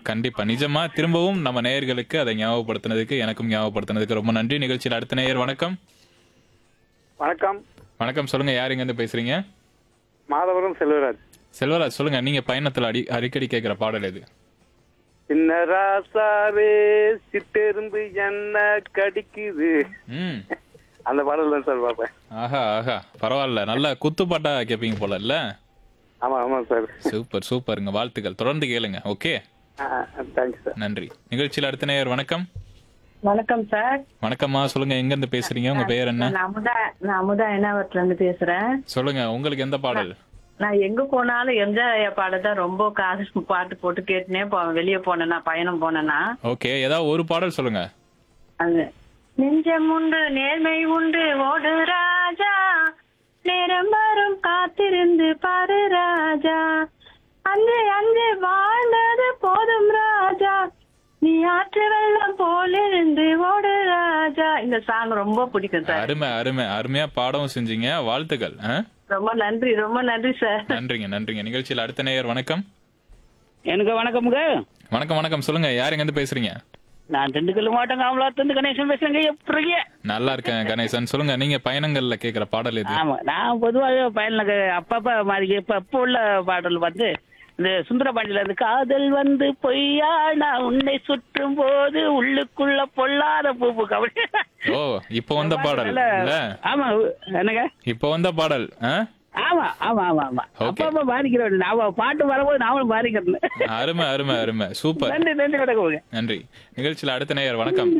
கண்டிப்பா நிஜமா திரும்பவும் நம்ம நேயர்களுக்கு அதை ஞாபகப்படுத்தினதுக்கு எனக்கும் ஞாபகப்படுத்தினதுக்கு ரொம்ப நன்றி நிகழ்ச்சியில் அடுத்த நேயர் வணக்கம் வணக்கம் வணக்கம் சொல்லுங்க யார் இங்க இருந்து பேசுறீங்க மாதவரம் செல்வராஜ் செல்வராஜ் சொல்லுங்க நீங்க பயணத்துல அடி அடிக்கடி கேட்கிற பாடல் எது சின்ன ராசாவே சிட்டெரும்பு என்ன கடிக்குது ம் அந்த பாடல் தான் சார் பார்ப்பேன் ஆஹா ஆஹா பரவாயில்ல நல்ல குத்துப்பாட்டா கேட்பீங்க போல இல்ல ஆமா ஆமா சார் சூப்பர் சூப்பருங்க வாழ்த்துக்கள் தொடர்ந்து கேளுங்க ஓகே தேங்க்ஸ் சார் நன்றி நிகழ்ச்சியில் அடுத்த நேயர் வணக்கம் வணக்கம் சார் வணக்கம்மா சொல்லுங்க எங்க இருந்து பேசுறீங்க உங்க பேர் என்ன நான் அமுதா நான் அமுதா என்னாவத்துல இருந்து பேசுறேன் சொல்லுங்க உங்களுக்கு எந்த பாடல் நான் எங்க போனாலும் எம்ஜிஆர் ஐயா பாடதான் ரொம்ப காது பாட்டு போட்டு கேட்டுனே போவேன் வெளியே போனேன்னா பயணம் போனேன்னா ஓகே ஏதாவது ஒரு பாடல் சொல்லுங்க அது நெஞ்சம் உண்டு நேர்மை உண்டு ஓடு ராஜா நேரம் வரும் காத்திருந்து பாரு ராஜா அன்று அன்று வாழ்ந்தது போதும் ராஜா நீ ஆற்று வெள்ளம் போலிருந்து ஓடு ராஜா இந்த சாங் ரொம்ப பிடிக்கும் சார் அருமை அருமை அருமையா பாடவும் செஞ்சீங்க வாழ்த்துக்கள் ஆ? ரொம்ப நன்றி ரொம்ப நன்றி சார் நன்றிங்க நன்றிங்க நிகழ்ச்சியில் அடுத்த நேயர் வணக்கம் எனக்கு வணக்கமுங்க வணக்கம் வணக்கம் சொல்லுங்க யார் எங்க இருந்து பேசுறீங்க நான் திண்டுக்கல் மாவட்டம் காமலாத்திலிருந்து கணேசன் பேசுறேங்க எப்படி இருக்கீங்க? நல்லா இருக்கேன் கணேசன் சொல்லுங்க நீங்க பயணங்கள்ல கேக்குற பாடல் எது ஆமா நான் பொதுவாக பயனுக்கு அப்பப்ப மாதிரி இப்ப இப்ப உள்ள பாடல் வந்து இந்த சுந்தரபாண்டியில இருந்து காதல் வந்து பொய்யா நான் உன்னை சுற்றும் போது உள்ளுக்குள்ள பொல்லாத பூப்பு கவலை ஓ இப்போ வந்த பாடல் இல்ல ஆமா என்னங்க இப்போ வந்த பாடல் ஆ? ஆமா ஆமா ஆமா ஆமா Okay. அப்பப்ப பாதிக்கிறேன் நான் பாட்டு வரும்போது நானும் பாதிக்கிறேன் அருமை அருமை அருமை சூப்பர் நன்றி நன்றி வணக்கமுங்க நன்றி நிகழ்ச்சியில் அடுத்த நேயர் வணக்கம்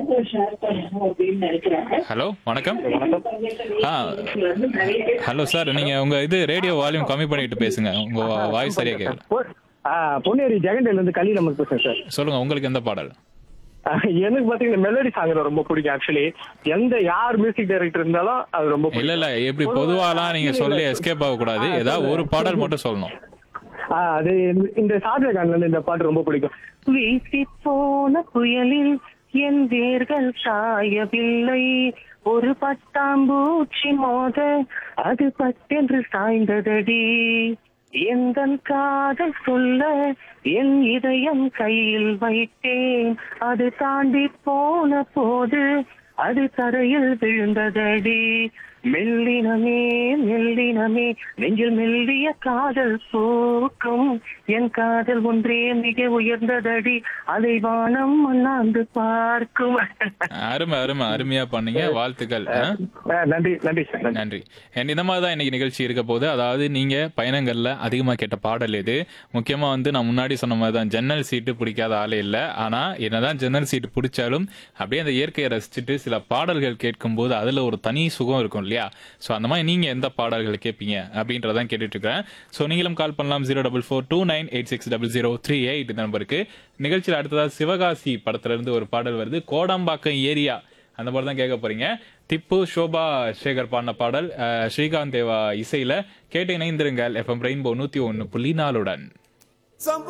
ஹலோ வணக்கம் ஆ ஹலோ சார் நீங்க உங்க இது ரேடியோ வால்யூம் கம்மி பண்ணிட்டு பேசுங்க உங்க வாய்ஸ் சரியா கேட்கல பொன்னேரி ஜெகண்டேல இருந்து கலி நமக்கு பேசுறேன் சார் சொல்லுங்க உங்களுக்கு எந்த பாடல் ஆஹ் எனக்கு பாத்தீங்கன்னா மெலடி சாங் ரொம்ப பிடிக்கும் ஆக்சுவலி எந்த யார் மியூசிக் டைரக்டர் இருந்தாலும் அது ரொம்ப இல்ல இல்ல எப்படி பொதுவாலாம் நீங்க சொல்லி எஸ்கேப் ஆக கூடாது ஏதாவது ஒரு பாடல் மட்டும் சொல்லணும் ஆஹ் அது இந்த- இந்த ஷாஜகான்ல இருந்து இந்த பாட்டு ரொம்ப பிடிக்கும் வீசி போன புயலில் என் வேர்கள் சாயவில்லை ஒரு பட்டாம்பூச்சி மோத அது பட்டென்று சாய்ந்ததடி எந்த காதல் சொல்ல என் இதயம் கையில் வைத்தேன் அது தாண்டி போன போது அது தரையில் விழுந்ததடி மெல்லினமே மெல்லினமே நெஞ்சில் மெல்லிய காதல் பூக்கும் என் காதல் ஒன்றே மிக உயர்ந்ததடி அதை வானம் அண்ணாந்து பார்க்கும் அருமை அருமை அருமையா பண்ணீங்க வாழ்த்துக்கள் ஆ? ஆஹ் நன்றி நன்றி சார் நன்றி நன்றி And இந்த மாதிரி தான் இன்னைக்கு நிகழ்ச்சி இருக்க போது அதாவது நீங்க பயணங்கள்ல அதிகமா கேட்ட பாடல் எது முக்கியமா வந்து நான் முன்னாடி சொன்ன மாதிரி தான் ஜன்னல் சீட்டு பிடிக்காத ஆளே இல்லை ஆனா என்னதான் ஜன்னல் சீட்டு பிடிச்சாலும் அப்படியே அந்த இயற்கையை ரசிச்சுட்டு சில பாடல்கள் கேட்கும்போது அதுல ஒரு தனி சுகம் இருக்கும் இல்லையா ஸோ அந்த மாதிரி நீங்க எந்த பாடல்கள் கேட்பீங்க அப்படின்றதான் கேட்டுட்டு இருக்கிறேன் ஸோ நீங்களும் கால் பண்ணலாம் zero double four two nine eight six double zero three eight இந்த நம்பருக்கு நிகழ்ச்சியில் அடுத்ததா சிவகாசி படத்துல இருந்து ஒரு பாடல் வருது கோடம்பாக்கம் ஏரியா அந்த மாதிரி தான் கேட்க போறீங்க திப்பு சோபா சேகர் பாடின பாடல் அஹ், ஸ்ரீகாந்த் தேவா இசையில கேட்டு இணைந்திருங்கள் எஃப்எம் ரெயின்போ நூத்தி ஒன்னு புள்ளி நாலுடன்